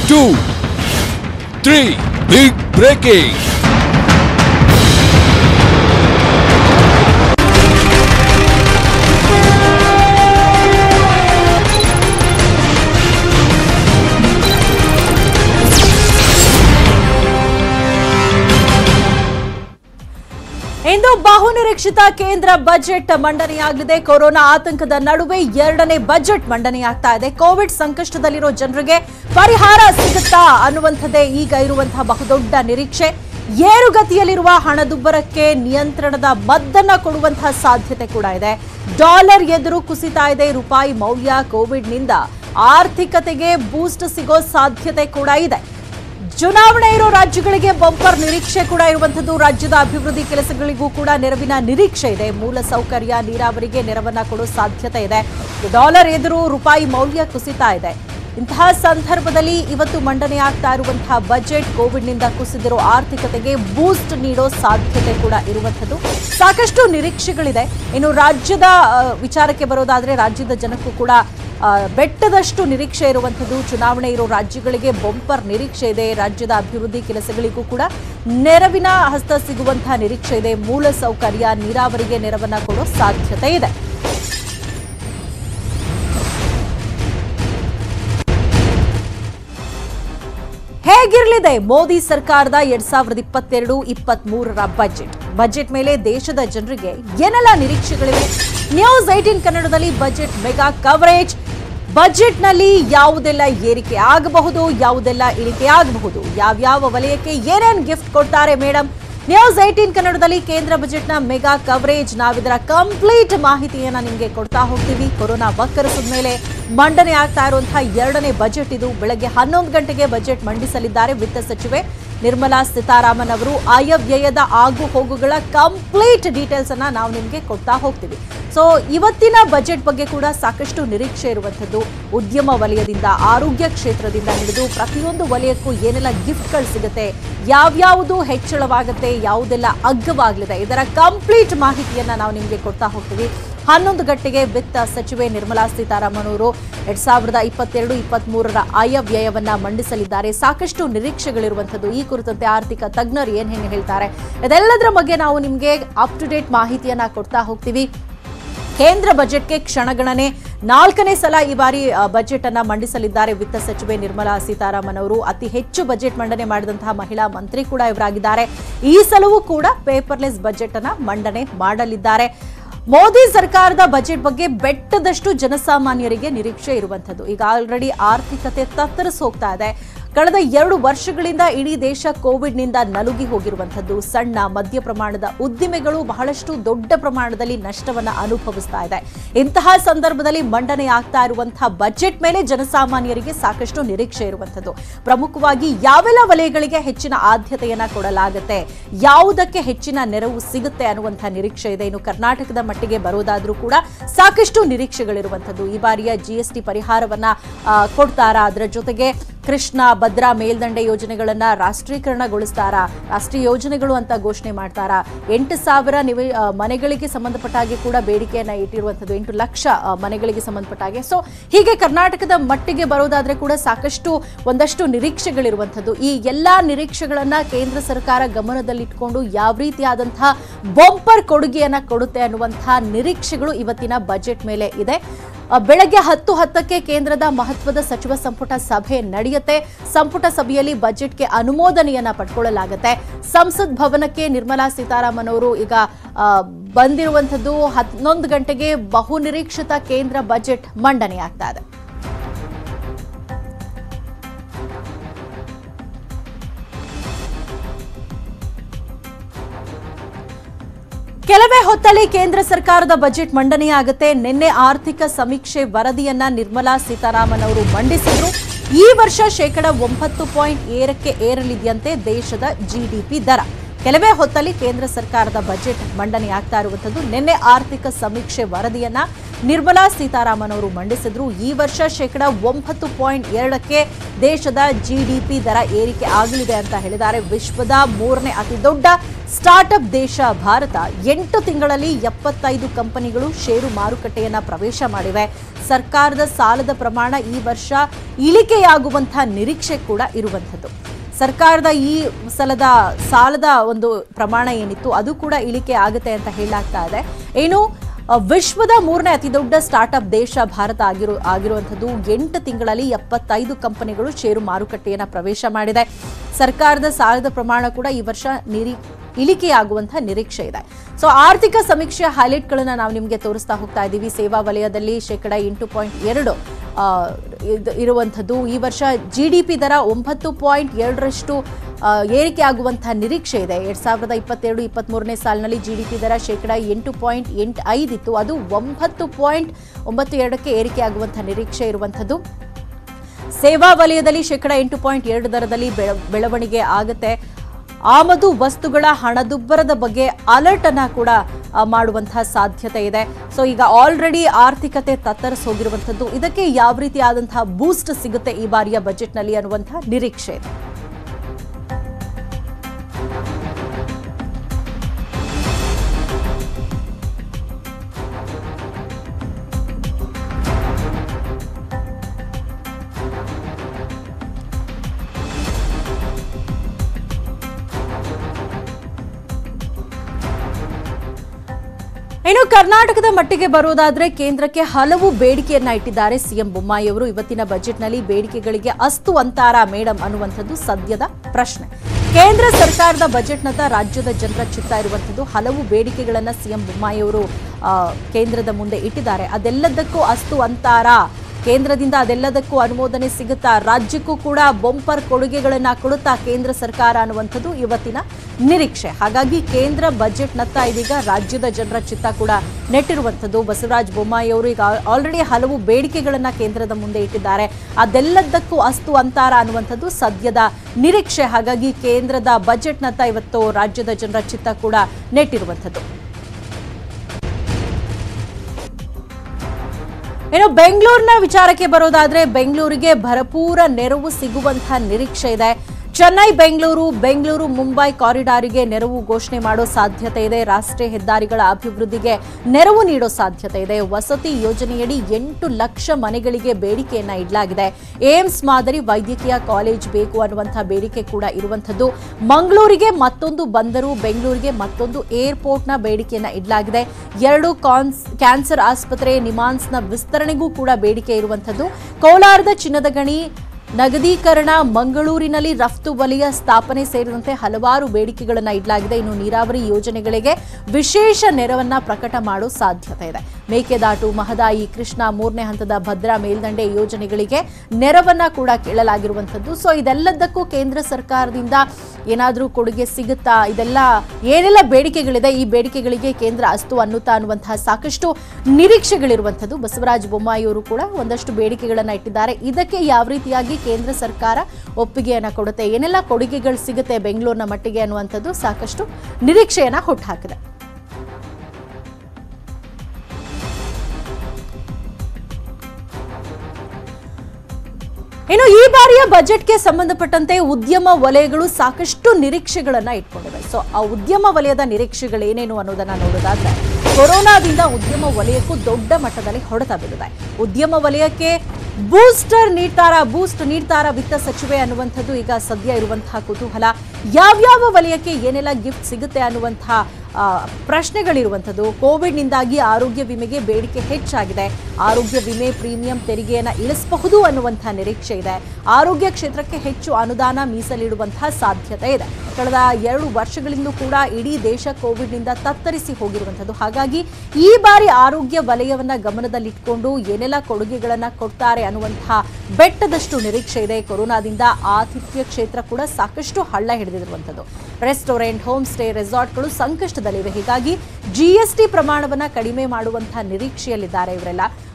two, three. Big breaking. ಇಂದು ಬಹುನಿರೀಕ್ಷಿತ ಕೇಂದ್ರ budget ಮಂಡನೆಯಾಗಲಿದೆ corona ಆತಂಕದ ನಡುವೆ ಎರಡನೇ ಬಜೆಟ್ ಮಂಡನೆಯಾಗ್ತಾ ಇದೆ ಕೋವಿಡ್ ಸಂಕಷ್ಟದಲ್ಲಿರೋ ಜನರಿಗೆ ಪರಿಹಾರ ಸಿಗುತ್ತಾ ಅನ್ನುವಂಥದ್ದೇ ಈಗ ಇರುವಂತಹ ಬಹುದೊಡ್ಡ ನಿರೀಕ್ಷೆ ಏರುಗತಿಯಲ್ಲಿರುವ ಹಣದುಬ್ಬರಕ್ಕೆ ನಿಯಂತ್ರಣದ ಮದ್ದನ್ನ ಕೊಡುವಂತಹ ಸಾಧ್ಯತೆ ಕೂಡ ಇದೆ ಡಾಲರ್ ಎದುರು ಕುಸಿತಾ ಇದೆ ರೂಪಾಯಿ ಮೌಲ್ಯ ಕೋವಿಡ್ನಿಂದ ಆರ್ಥಿಕತೆಗೆ ಬೂಸ್ಟ್ ಸಿಗೋ ಸಾಧ್ಯತೆ ಕೂಡ ಇದೆ ಚುನಾವಣೆ ಇರೋ ರಾಜ್ಯಗಳಿಗೆ ಬಂಪರ್ ನಿರೀಕ್ಷೆ ಕೂಡ ಇರುವಂತದ್ದು ರಾಜ್ಯದ ಅಭಿವೃದ್ಧಿ ಕೆಲಸಗಳಿಗೂ ಕೂಡ ನೆರವಿನ ನಿರೀಕ್ಷೆ ಇದೆ ಮೂಲ ಸೌಕರ್ಯ ನೀರಾವರಿಗೆ ನೆರವನ್ನ ಕೊಡೋ ಸಾಧ್ಯತೆ ಇದೆ ಡಾಲರ್ ಎದುರು ರೂಪಾಯಿ ಮೌಲ್ಯ ಕುಸಿತಾ ಇದೆ ಇಂತಹ ಸಂದರ್ಭದಲ್ಲಿ ಇವತ್ತು ಮಂಡನೆಯಾಗ್ತಾ ಇರುವಂತಹ ಬಜೆಟ್ ಕೋವಿಡ್ನಿಂದ ಕುಸಿದಿರೋ ಆರ್ಥಿಕತೆಗೆ ಬೂಸ್ಟ್ ನೀಡೋ ಸಾಧ್ಯತೆ ಕೂಡ ಇರುವಂಥದ್ದು ಸಾಕಷ್ಟು ನಿರೀಕ್ಷೆಗಳಿದೆ ಇನ್ನು ರಾಜ್ಯದ ಆ, ವಿಚಾರಕ್ಕೆ ಬರೋದಾದ್ರೆ ರಾಜ್ಯದ ಜನಕ್ಕೂ ಕೂಡ ಆ, ಬೆಟ್ಟದಷ್ಟು ನಿರೀಕ್ಷೆ ಇರುವಂಥದ್ದು ಚುನಾವಣೆ ಇರೋ ರಾಜ್ಯಗಳಿಗೆ ಬಂಪರ್ ನಿರೀಕ್ಷೆ ಇದೆ ರಾಜ್ಯದ ಅಭಿವೃದ್ಧಿ ಕೆಲಸಗಳಿಗೂ ಕೂಡ ನೆರವಿನ ಹಸ್ತ ಸಿಗುವಂತಹ ನಿರೀಕ್ಷೆ ಇದೆ ಮೂಲ ಸೌಕರ್ಯ ನೀರಾವರಿಗೆ ನೆರವನ್ನ ಕೊಡೋ ಸಾಧ್ಯತೆ ಇದೆ ಹೇಗಿರಲಿದೆ ಮೋದಿ ಸರ್ಕಾರದ ಎರಡ್ ಸಾವಿರದ ಇಪ್ಪತ್ತೆರಡು ಇಪ್ಪತ್ತ್ ಮೂರರ ಬಜೆಟ್ ಬಜೆಟ್ ಮೇಲೆ ದೇಶದ ಜನರಿಗೆ ಏನೆಲ್ಲ ನಿರೀಕ್ಷೆಗಳಿವೆ ನ್ಯೂಸ್ ಏಟೀನ್ ಕನ್ನಡದಲ್ಲಿ ಬಜೆಟ್ ಮೆಗಾ ಕವರೇಜ್ ಬಜೆಟ್ನಲ್ಲಿ ಯಾವುದೆಲ್ಲ ಏರಿಕೆ ಆಗಬಹುದು ಯಾವುದೆಲ್ಲ ಇಳಿಕೆ ಆಗಬಹುದು ಯಾವ್ಯಾವ ವಲಯಕ್ಕೆ ಏನೇನು ಗಿಫ್ಟ್ ಕೊಡ್ತಾರೆ ಮೇಡಮ್ ನ್ಯೂಸ್ ಏಟೀನ್ ಕನ್ನಡದಲ್ಲಿ ಕೇಂದ್ರ ಬಜೆಟ್ನ ಮೆಗಾ ಕವರೇಜ್ ನಾವಿದರ ಕಂಪ್ಲೀಟ್ ಮಾಹಿತಿಯನ್ನ ನಿಮಗೆ ಕೊಡ್ತಾ ಹೋಗ್ತೀವಿ ಕೊರೋನಾ ವಕ್ಕರಿಸಿದ ಮೇಲೆ ಮಂಡನೆ ಆಗ್ತಾ ಇರುವಂತಹ ಎರಡನೇ ಬಜೆಟ್ ಇದು ಬೆಳಗ್ಗೆ ಹನ್ನೊಂದು ಗಂಟೆಗೆ ಬಜೆಟ್ ಮಂಡಿಸಲಿದ್ದಾರೆ ವಿತ್ತ ಸಚಿವೆ ನಿರ್ಮಲಾ ಸೀತಾರಾಮನ್ ಅವರು ಆಯವ್ಯಯದ ಆಗು ಹೋಗುಗಳ ಕಂಪ್ಲೀಟ್ ಡೀಟೇಲ್ಸ್ ಅನ್ನ ನಾವು ನಿಮಗೆ ಕೊಡ್ತಾ ಹೋಗ್ತೀವಿ ಸೊ ಇವತ್ತಿನ ಬಜೆಟ್ ಬಗ್ಗೆ ಕೂಡ ಸಾಕಷ್ಟು ನಿರೀಕ್ಷೆ ಇರುವಂಥದ್ದು ಉದ್ಯಮ ವಲಯದಿಂದ ಆರೋಗ್ಯ ಕ್ಷೇತ್ರದಿಂದ ಹಿಡಿದು ಪ್ರತಿಯೊಂದು ವಲಯಕ್ಕೂ ಏನೆಲ್ಲ ಗಿಫ್ಟ್ಗಳು ಸಿಗುತ್ತೆ ಯಾವ್ಯಾವುದು ಹೆಚ್ಚಳವಾಗುತ್ತೆ ಯಾವುದೆಲ್ಲ ಅಗ್ಗವಾಗಲಿದೆ ಇದರ ಕಂಪ್ಲೀಟ್ ಮಾಹಿತಿಯನ್ನ ನಾವು ನಿಮಗೆ ಕೊಡ್ತಾ ಹೋಗ್ತೀವಿ ಹನ್ನೊಂದು ಗಂಟೆಗೆ ವಿತ್ತ ಸಚಿವೆ ನಿರ್ಮಲಾ ಸೀತಾರಾಮನ್ ಅವರು ಎರಡ್ ಸಾವಿರದ ಇಪ್ಪತ್ತೆರಡು ಇಪ್ಪತ್ತ್ ಮೂರರ ಆಯವ್ಯಯವನ್ನ ಮಂಡಿಸಲಿದ್ದಾರೆ ಸಾಕಷ್ಟು ನಿರೀಕ್ಷೆಗಳಿರುವಂಥದ್ದು ಈ ಕುರಿತಂತೆ ಆರ್ಥಿಕ ತಜ್ಞರು ಏನ್ ಹೆಂಗೆ ಹೇಳ್ತಾರೆ ಇದೆಲ್ಲದರ ಬಗ್ಗೆ ನಾವು ನಿಮಗೆ ಅಪ್ ಟು ಡೇಟ್ ಮಾಹಿತಿಯನ್ನ ಕೊಡ್ತಾ ಹೋಗ್ತೀವಿ ಕೇಂದ್ರ ಬಜೆಟ್ಗೆ ಕ್ಷಣಗಣನೆ ನಾಲ್ಕನೇ ಸಲ ಈ ಬಾರಿ ಅ, ಬಜೆಟ್ ಅನ್ನ ಮಂಡಿಸಲಿದ್ದಾರೆ ವಿತ್ತ ಸಚಿವೆ ನಿರ್ಮಲಾ ಸೀತಾರಾಮನ್ ಅವರು ಅತಿ ಹೆಚ್ಚು ಬಜೆಟ್ ಮಂಡನೆ ಮಾಡಿದಂತಹ ಮಹಿಳಾ ಮಂತ್ರಿ ಕೂಡ ಇವರಾಗಿದ್ದಾರೆ ಈ ಸಲವೂ ಕೂಡ ಪೇಪರ್ಲೆಸ್ ಬಜೆಟ್ ಅನ್ನ ಮಂಡನೆ ಮಾಡಲಿದ್ದಾರೆ ಮೋದಿ ಸರ್ಕಾರದ ಬಜೆಟ್ ಬಗ್ಗೆ ಬೆಟ್ಟದಷ್ಟು ಜನಸಾಮಾನ್ಯರಿಗೆ ನಿರೀಕ್ಷೆ ಇರುವಂಥದ್ದು ಈಗ ಆಲ್ರೆಡಿ ಆರ್ಥಿಕತೆ ತತ್ತರಿಸಿ ಹೋಗ್ತಾ ಇದೆ ಕಳೆದ ಎರಡು ವರ್ಷಗಳಿಂದ ಇಡೀ ದೇಶ ಕೋವಿಡ್ನಿಂದ ನಲುಗಿ ಹೋಗಿರುವಂಥದ್ದು ಸಣ್ಣ ಮಧ್ಯ ಪ್ರಮಾಣದ ಉದ್ದಿಮೆಗಳು ಬಹಳಷ್ಟು ದೊಡ್ಡ ಪ್ರಮಾಣದಲ್ಲಿ ನಷ್ಟವನ್ನ ಅನುಭವಿಸ್ತಾ ಇದೆ ಇಂತಹ ಸಂದರ್ಭದಲ್ಲಿ ಮಂಡನೆ ಆಗ್ತಾ ಇರುವಂತಹ ಬಜೆಟ್ ಮೇಲೆ ಜನಸಾಮಾನ್ಯರಿಗೆ ಸಾಕಷ್ಟು ನಿರೀಕ್ಷೆ ಇರುವಂಥದ್ದು ಪ್ರಮುಖವಾಗಿ ಯಾವೆಲ್ಲ ವಲಯಗಳಿಗೆ ಹೆಚ್ಚಿನ ಆದ್ಯತೆಯನ್ನ ಕೊಡಲಾಗುತ್ತೆ ಯಾವುದಕ್ಕೆ ಹೆಚ್ಚಿನ ನೆರವು ಸಿಗುತ್ತೆ ಅನ್ನುವಂತಹ ನಿರೀಕ್ಷೆ ಇದೆ ಇನ್ನು ಕರ್ನಾಟಕದ ಮಟ್ಟಿಗೆ ಬರೋದಾದ್ರೂ ಕೂಡ ಸಾಕಷ್ಟು ನಿರೀಕ್ಷೆಗಳಿರುವಂಥದ್ದು ಈ ಬಾರಿಯ ಜಿ ಎಸ್ ಟಿ ಪರಿಹಾರವನ್ನ ಆ, ಕೊಡ್ತಾರಾ ಅದರ ಜೊತೆಗೆ ಕೃಷ್ಣ ಭದ್ರಾ ಮೇಲ್ದಂಡೆ ಯೋಜನೆಗಳನ್ನ ರಾಷ್ಟ್ರೀಕರಣಗೊಳಿಸ್ತಾರಾ ರಾಷ್ಟ್ರೀಯ ಯೋಜನೆಗಳು ಅಂತ ಘೋಷಣೆ ಮಾಡ್ತಾರಾ ಎಂಟು ಸಾವಿರ ನಿವ ಆ, ಮನೆಗಳಿಗೆ ಸಂಬಂಧಪಟ್ಟ ಹಾಗೆ ಕೂಡ ಬೇಡಿಕೆಯನ್ನ ಇಟ್ಟಿರುವಂಥದ್ದು ಎಂಟು ಲಕ್ಷ ಆ, ಮನೆಗಳಿಗೆ ಸಂಬಂಧಪಟ್ಟ ಹಾಗೆ ಸೊ ಹೀಗೆ ಕರ್ನಾಟಕದ ಮಟ್ಟಿಗೆ ಬರೋದಾದ್ರೆ ಕೂಡ ಸಾಕಷ್ಟು ಒಂದಷ್ಟು ನಿರೀಕ್ಷೆಗಳಿರುವಂಥದ್ದು ಈ ಎಲ್ಲಾ ನಿರೀಕ್ಷೆಗಳನ್ನ ಕೇಂದ್ರ ಸರ್ಕಾರ ಗಮನದಲ್ಲಿಟ್ಕೊಂಡು ಯಾವ ರೀತಿಯಾದಂತಹ ಬಂಪರ್ ಕೊಡುಗೆಯನ್ನ ಕೊಡುತ್ತೆ ಅನ್ನುವಂತಹ ನಿರೀಕ್ಷೆಗಳು ಇವತ್ತಿನ ಬಜೆಟ್ ಮೇಲೆ ಇದೆ ಅ, ಬೆಳಗ್ಗೆ ಹತ್ತು ಹತ್ತಕ್ಕೆ ಕೇಂದ್ರದ ಮಹತ್ವದ ಸಚಿವ ಸಂಪುಟ ಸಭೆ ನಡೆಯುತ್ತೆ ಸಂಪುಟ ಸಭೆಯಲ್ಲಿ ಬಜೆಟ್ಗೆ ಅನುಮೋದನೆಯನ್ನ ಪಡ್ಕೊಳ್ಳಲಾಗುತ್ತೆ ಸಂಸತ್ ಭವನಕ್ಕೆ ನಿರ್ಮಲಾ ಸೀತಾರಾಮನ್ ಅವರು ಈಗ ಆ, ಬಂದಿರುವಂಥದ್ದು ಹನ್ನೊಂದು ಗಂಟೆಗೆ ಬಹುನಿರೀಕ್ಷಿತ ಕೇಂದ್ರ ಬಜೆಟ್ ಮಂಡನೆಯಾಗ್ತಾ ಇದೆ ಕೆಲವೇ ಹೊತ್ತಲ್ಲಿ ಕೇಂದ್ರ ಸರ್ಕಾರದ ಬಜೆಟ್ ಮಂಡನೆಯಾಗುತ್ತೆ ನಿನ್ನೆ ಆರ್ಥಿಕ ಸಮೀಕ್ಷೆ ವರದಿಯನ್ನ ನಿರ್ಮಲಾ ಸೀತಾರಾಮನ್ ಅವರು ಮಂಡಿಸಿದ್ರು ಈ ವರ್ಷ ಶೇಕಡ ಒಂಬತ್ತು ಪಾಯಿಂಟ್ ಏರಕ್ಕೆ ಏರಲಿದೆಯಂತೆ ದೇಶದ ಜಿಡಿಪಿ ದರ ಕೆಲವೇ ಹೊತ್ತಲ್ಲಿ ಕೇಂದ್ರ ಸರ್ಕಾರದ ಬಜೆಟ್ ಮಂಡನೆ ಆಗ್ತಾ ಇರುವಂಥದ್ದು ನಿನ್ನೆ ಆರ್ಥಿಕ ಸಮೀಕ್ಷೆ ವರದಿಯನ್ನ ನಿರ್ಮಲಾ ಸೀತಾರಾಮನ್ ಅವರು ಮಂಡಿಸಿದ್ರು ಈ ವರ್ಷ ಶೇಕಡ ಒಂಬತ್ತು ಪಾಯಿಂಟ್ ಎರಡಕ್ಕೆ ದೇಶದ ಜಿಡಿಪಿ ದರ ಏರಿಕೆ ಆಗಲಿದೆ ಅಂತ ಹೇಳಿದ್ದಾರೆ ವಿಶ್ವದ ಮೂರನೇ ಅತಿ ದೊಡ್ಡ ಸ್ಟಾರ್ಟ್ಅಪ್ ದೇಶ ಭಾರತ ಎಂಟು ತಿಂಗಳಲ್ಲಿ ಎಪ್ಪತ್ತೈದು ಕಂಪನಿಗಳು ಷೇರು ಮಾರುಕಟ್ಟೆಯನ್ನ ಪ್ರವೇಶ ಮಾಡಿವೆ ಸರ್ಕಾರದ ಸಾಲದ ಪ್ರಮಾಣ ಈ ವರ್ಷ ಇಳಿಕೆಯಾಗುವಂತಹ ನಿರೀಕ್ಷೆ ಕೂಡ ಇರುವಂಥದ್ದು ಸರ್ಕಾರದ ಈ ಸಲದ ಸಾಲದ ಒಂದು ಪ್ರಮಾಣ ಏನಿತ್ತು ಅದು ಕೂಡ ಇಳಿಕೆ ಆಗುತ್ತೆ ಅಂತ ಹೇಳಲಾಗ್ತಾ ಇದೆ ಏನು ಅ, ವಿಶ್ವದ ಮೂರನೇ ಅತಿ ದೊಡ್ಡ ಸ್ಟಾರ್ಟ್ಅಪ್ ದೇಶ ಭಾರತ ಆಗಿರೋ ಆಗಿರುವಂಥದ್ದು ಎಂಟು ತಿಂಗಳಲ್ಲಿ ಎಪ್ಪತ್ತೈದು ಕಂಪನಿಗಳು ಷೇರು ಮಾರುಕಟ್ಟೆಯನ್ನು ಪ್ರವೇಶ ಮಾಡಿದೆ ಸರ್ಕಾರದ ಸಾಲದ ಪ್ರಮಾಣ ಕೂಡ ಈ ವರ್ಷ ನಿರಿ ಇಳಿಕೆಯಾಗುವಂತಹ ನಿರೀಕ್ಷೆ ಇದೆ ಸೊ ಆರ್ಥಿಕ ಸಮೀಕ್ಷೆ ಹೈಲೈಟ್ಗಳನ್ನು ನಾವು ನಿಮಗೆ ತೋರಿಸ್ತಾ ಹೋಗ್ತಾ ಇದ್ದೀವಿ ಸೇವಾ ವಲಯದಲ್ಲಿ ಶೇಕಡ ಎಂಟು ಪಾಯಿಂಟ್ ಎರಡು ಆ, ಇದು ಇರುವಂಥದ್ದು ಈ ವರ್ಷ ಜಿ ಡಿ ಪಿ ದರ ಒಂಬತ್ತು ಪಾಯಿಂಟ್ ಎರಡರಷ್ಟು ಆ, ಏರಿಕೆ ಆಗುವಂತಹ ನಿರೀಕ್ಷೆ ಇದೆ ಎರಡ್ ಸಾವಿರದ ಇಪ್ಪತ್ತೆರಡು ಇಪ್ಪತ್ತ್ಮೂರನೇ ಸಾಲಿನಲ್ಲಿ ಜಿ ಡಿ ಪಿ ದರ ಶೇಕಡ ಎಂಟು ಪಾಯಿಂಟ್ ಎಂಟು ಐದಿತ್ತು ಅದು ಒಂಬತ್ತು ಪಾಯಿಂಟ್ ಒಂಬತ್ತು ಎರಡಕ್ಕೆ ಏರಿಕೆ ಆಗುವಂತಹ ನಿರೀಕ್ಷೆ ಇರುವಂಥದ್ದು ಸೇವಾ ವಲಯದಲ್ಲಿ ಶೇಕಡ ಎಂಟು ಪಾಯಿಂಟ್ ಎರಡು ದರದಲ್ಲಿ ಬೆಳ- ಬೆಳವಣಿಗೆ ಆಗುತ್ತೆ ಆಮದು ವಸ್ತುಗಳ ಹಣದುಬ್ಬರದ ಬಗ್ಗೆ ಅಲರ್ಟ್ ಅನ್ನ ಕೂಡ ಆ, ಮಾಡುವಂತಹ ಸಾಧ್ಯತೆ ಇದೆ ಸೊ ಈಗ ಆಲ್ರೆಡಿ ಆರ್ಥಿಕತೆ ತತ್ತರಿಸಿ ಹೋಗಿರುವಂಥದ್ದು ಇದಕ್ಕೆ ಯಾವ ರೀತಿಯಾದಂತಹ ಬೂಸ್ಟ್ ಸಿಗುತ್ತೆ ಈ ಬಾರಿಯ ಬಜೆಟ್ನಲ್ಲಿ ಅನ್ನುವಂತಹ ನಿರೀಕ್ಷೆ ಇದೆ ಇನ್ನು ಕರ್ನಾಟಕದ ಮಟ್ಟಿಗೆ ಬರೋದಾದ್ರೆ ಕೇಂದ್ರಕ್ಕೆ ಹಲವು ಬೇಡಿಕೆಯನ್ನ ಇಟ್ಟಿದ್ದಾರೆ ಸಿಎಂ ಬೊಮ್ಮಾಯಿ ಅವರು ಇವತ್ತಿನ ಬಜೆಟ್ನಲ್ಲಿ ಬೇಡಿಕೆಗಳಿಗೆ ಅಸ್ತು ಅಂತಾರ ಮೇಡಮ್ ಅನ್ನುವಂಥದ್ದು ಸದ್ಯದ ಪ್ರಶ್ನೆ ಕೇಂದ್ರ ಸರ್ಕಾರದ ಬಜೆಟ್ನತ್ತ ರಾಜ್ಯದ ಜನರ ಚಿತ್ತ ಇರುವಂಥದ್ದು ಹಲವು ಬೇಡಿಕೆಗಳನ್ನ ಸಿಎಂ ಬೊಮ್ಮಾಯಿ ಅವರು ಆ, ಕೇಂದ್ರದ ಮುಂದೆ ಇಟ್ಟಿದ್ದಾರೆ ಅದೆಲ್ಲದಕ್ಕೂ ಅಸ್ತು ಅಂತಾರ ಕೇಂದ್ರದಿಂದ ಅದೆಲ್ಲದಕ್ಕೂ ಅನುಮೋದನೆ ಸಿಗುತ್ತಾ ರಾಜ್ಯಕ್ಕೂ ಕೂಡ ಬೊಂಪರ್ ಕೊಡುಗೆಗಳನ್ನ ಕೊಡುತ್ತಾ ಕೇಂದ್ರ ಸರ್ಕಾರ ಅನ್ನುವಂಥದ್ದು ಇವತ್ತಿನ ನಿರೀಕ್ಷೆ ಹಾಗಾಗಿ ಕೇಂದ್ರ ಬಜೆಟ್ನತ್ತ ಇದೀಗ ರಾಜ್ಯದ ಜನರ ಚಿತ್ತ ಕೂಡ ನೆಟ್ಟಿರುವಂಥದ್ದು ಬಸವರಾಜ ಬೊಮ್ಮಾಯಿ ಅವರು ಈಗ ಆಲ್ರೆಡಿ ಹಲವು ಬೇಡಿಕೆಗಳನ್ನ ಕೇಂದ್ರದ ಮುಂದೆ ಇಟ್ಟಿದ್ದಾರೆ ಅದೆಲ್ಲದಕ್ಕೂ ಅಸ್ತು ಅಂತಾರ ಅನ್ನುವಂಥದ್ದು ಸದ್ಯದ ನಿರೀಕ್ಷೆ ಹಾಗಾಗಿ ಕೇಂದ್ರದ ಬಜೆಟ್ನತ್ತ ಇವತ್ತು ರಾಜ್ಯದ ಜನರ ಚಿತ್ತ ಕೂಡ ನೆಟ್ಟಿರುವಂಥದ್ದು ಇನ್ನು ಬೆಂಗಳೂರಿನ ವಿಚಾರಕ್ಕೆ ಬರೋದಾದ್ರೆ ಬೆಂಗಳೂರಿಗೆ ಭರಪೂರ ನೆರವು ಸಿಗುವಂತಹ ನಿರೀಕ್ಷೆ ಇದೆ ಚೆನ್ನೈ ಬೆಂಗಳೂರು ಬೆಂಗಳೂರು ಮುಂಬೈ ಕಾರಿಡಾರಿಗೆ ನೆರವು ಘೋಷಣೆ ಮಾಡೋ ಸಾಧ್ಯತೆ ಇದೆ ರಾಷ್ಟ್ರೀಯ ಹೆದ್ದಾರಿಗಳ ಅಭಿವೃದ್ಧಿಗೆ ನೆರವು ನೀಡೋ ಸಾಧ್ಯತೆ ಇದೆ ವಸತಿ ಯೋಜನೆಯಡಿ ಎಂಟು ಲಕ್ಷ ಮನೆಗಳಿಗೆ ಬೇಡಿಕೆಯನ್ನ ಇಡಲಾಗಿದೆ ಏಮ್ಸ್ ಮಾದರಿ ವೈದ್ಯಕೀಯ ಕಾಲೇಜ್ ಬೇಕು ಅನ್ನುವಂತಹ ಬೇಡಿಕೆ ಕೂಡ ಇರುವಂಥದ್ದು ಮಂಗಳೂರಿಗೆ ಮತ್ತೊಂದು ಬಂದರು ಬೆಂಗಳೂರಿಗೆ ಮತ್ತೊಂದು ಏರ್ಪೋರ್ಟ್ನ ಬೇಡಿಕೆಯನ್ನ ಇಡಲಾಗಿದೆ ಎರಡು ಕಾನ್ಸ್ ಕ್ಯಾನ್ಸರ್ ಆಸ್ಪತ್ರೆ ನಿಮಾನ್ಸ್ನ ವಿಸ್ತರಣೆಗೂ ಕೂಡ ಬೇಡಿಕೆ ಇರುವಂಥದ್ದು ಕೋಲಾರದ ಚಿನ್ನದ ಗಣಿ ನಗದೀಕರಣ ಮಂಗಳೂರಿನಲ್ಲಿ ರಫ್ತು ವಲಯ ಸ್ಥಾಪನೆ ಸೇರಿದಂತೆ ಹಲವಾರು ಬೇಡಿಕೆಗಳನ್ನು ಇಡಲಾಗಿದೆ ಇನ್ನು ನೀರಾವರಿ ಯೋಜನೆಗಳಿಗೆ ವಿಶೇಷ ನೆರವನ್ನ ಪ್ರಕಟ ಮಾಡೋ ಸಾಧ್ಯತೆ ಇದೆ ಮೇಕೆದಾಟು ಮಹದಾಯಿ ಕೃಷ್ಣ ಮೂರನೇ ಹಂತದ ಭದ್ರಾ ಮೇಲ್ದಂಡೆ ಯೋಜನೆಗಳಿಗೆ ನೆರವನ್ನ ಕೂಡ ಕೇಳಲಾಗಿರುವಂಥದ್ದು ಸೊ ಇದೆಲ್ಲದಕ್ಕೂ ಕೇಂದ್ರ ಸರ್ಕಾರದಿಂದ ಏನಾದರೂ ಕೊಡುಗೆ ಸಿಗುತ್ತಾ ಇದೆಲ್ಲ ಏನೆಲ್ಲ ಬೇಡಿಕೆಗಳಿದೆ ಈ ಬೇಡಿಕೆಗಳಿಗೆ ಕೇಂದ್ರ ಅಸ್ತು ಅನ್ನುತ್ತಾ ಅನ್ನುವಂತಹ ಸಾಕಷ್ಟು ನಿರೀಕ್ಷೆಗಳಿರುವಂಥದ್ದು ಬಸವರಾಜ ಬೊಮ್ಮಾಯಿ ಅವರು ಕೂಡ ಒಂದಷ್ಟು ಬೇಡಿಕೆಗಳನ್ನು ಇಟ್ಟಿದ್ದಾರೆ ಇದಕ್ಕೆ ಯಾವ ರೀತಿಯಾಗಿ ಕೇಂದ್ರ ಸರ್ಕಾರ ಒಪ್ಪಿಗೆಯನ್ನ ಕೊಡುತ್ತೆ ಏನೆಲ್ಲ ಕೊಡುಗೆಗಳು ಸಿಗುತ್ತೆ ಬೆಂಗಳೂರಿನ ಮಟ್ಟಿಗೆ ಅನ್ನುವಂಥದ್ದು ಸಾಕಷ್ಟು ನಿರೀಕ್ಷೆಯನ್ನ ಹುಟ್ಟುಹಾಕಿದೆ ಇನ್ನು ಈ ಬಾರಿಯ ಬಜೆಟ್ಗೆ ಸಂಬಂಧಪಟ್ಟಂತೆ ಉದ್ಯಮ ವಲಯಗಳು ಸಾಕಷ್ಟು ನಿರೀಕ್ಷೆಗಳನ್ನ ಇಟ್ಕೊಂಡಿವೆ ಸೊ ಆ ಉದ್ಯಮ ವಲಯದ ನಿರೀಕ್ಷೆಗಳು ಏನೇನು ಅನ್ನೋದನ್ನ ನೋಡೋದಾದ್ರೆ ಕೊರೋನಾದಿಂದ ಉದ್ಯಮ ವಲಯಕ್ಕೂ ದೊಡ್ಡ ಮಟ್ಟದಲ್ಲಿ ಹೊಡೆತ ಬಿದ್ದಿದೆ ಉದ್ಯಮ ವಲಯಕ್ಕೆ ಬೂಸ್ಟರ್ ನೀಡ್ತಾರಾ ಬೂಸ್ಟ್ ನೀಡ್ತಾರಾ ವಿತ್ತ ಸಚಿವೆ ಅನ್ನುವಂಥದ್ದು ಈಗ ಸದ್ಯ ಇರುವಂತಹ ಕುತೂಹಲ ಯಾವ್ಯಾವ ವಲಯಕ್ಕೆ ಏನೆಲ್ಲ ಗಿಫ್ಟ್ ಸಿಗುತ್ತೆ ಅನ್ನುವಂತಹ ಆ, ಪ್ರಶ್ನೆಗಳಿರುವಂಥದ್ದು ಕೋವಿಡ್ನಿಂದಾಗಿ ಆರೋಗ್ಯ ವಿಮೆಗೆ ಬೇಡಿಕೆ ಹೆಚ್ಚಾಗಿದೆ ಆರೋಗ್ಯ ವಿಮೆ ಪ್ರೀಮಿಯಂ ತೆರಿಗೆಯನ್ನು ಇಳಿಸಬಹುದು ಅನ್ನುವಂಥ ನಿರೀಕ್ಷೆ ಇದೆ ಆರೋಗ್ಯ ಕ್ಷೇತ್ರಕ್ಕೆ ಹೆಚ್ಚು ಅನುದಾನ ಮೀಸಲಿಡುವಂತಹ ಸಾಧ್ಯತೆ ಇದೆ ಕಳೆದ ಎರಡು ವರ್ಷಗಳಿಂದಲೂ ಕೂಡ ಇಡೀ ದೇಶ ಕೋವಿಡ್ನಿಂದ ತತ್ತರಿಸಿ ಹೋಗಿರುವಂಥದ್ದು ಹಾಗಾಗಿ ಈ ಬಾರಿ ಆರೋಗ್ಯ ವಲಯವನ್ನ ಗಮನದಲ್ಲಿಟ್ಕೊಂಡು ಏನೆಲ್ಲ ಕೊಡುಗೆಗಳನ್ನ ಕೊಡ್ತಾರೆ ಅನ್ನುವಂತಹ ಬೆಟ್ಟದಷ್ಟು ನಿರೀಕ್ಷೆ ಇದೆ ಕೊರೋನಾದಿಂದ ಆತಿಥ್ಯ ಕ್ಷೇತ್ರ ಕೂಡ ಸಾಕಷ್ಟು ಹಳ್ಳ ಹಿಡಿದಿರುವಂಥದ್ದು ರೆಸ್ಟೋರೆಂಟ್ ಹೋಮ್ ಸ್ಟೇ ರೆಸಾರ್ಟ್ಗಳು ಸಂಕಷ್ಟದಲ್ಲಿವೆ ಹೀಗಾಗಿ ಜಿಎಸ್ಟಿ ಪ್ರಮಾಣವನ್ನ ಕಡಿಮೆ ಮಾಡುವಂತಹ ನಿರೀಕ್ಷೆಯಲ್ಲಿದ್ದಾರೆ ಇವರೆಲ್ಲ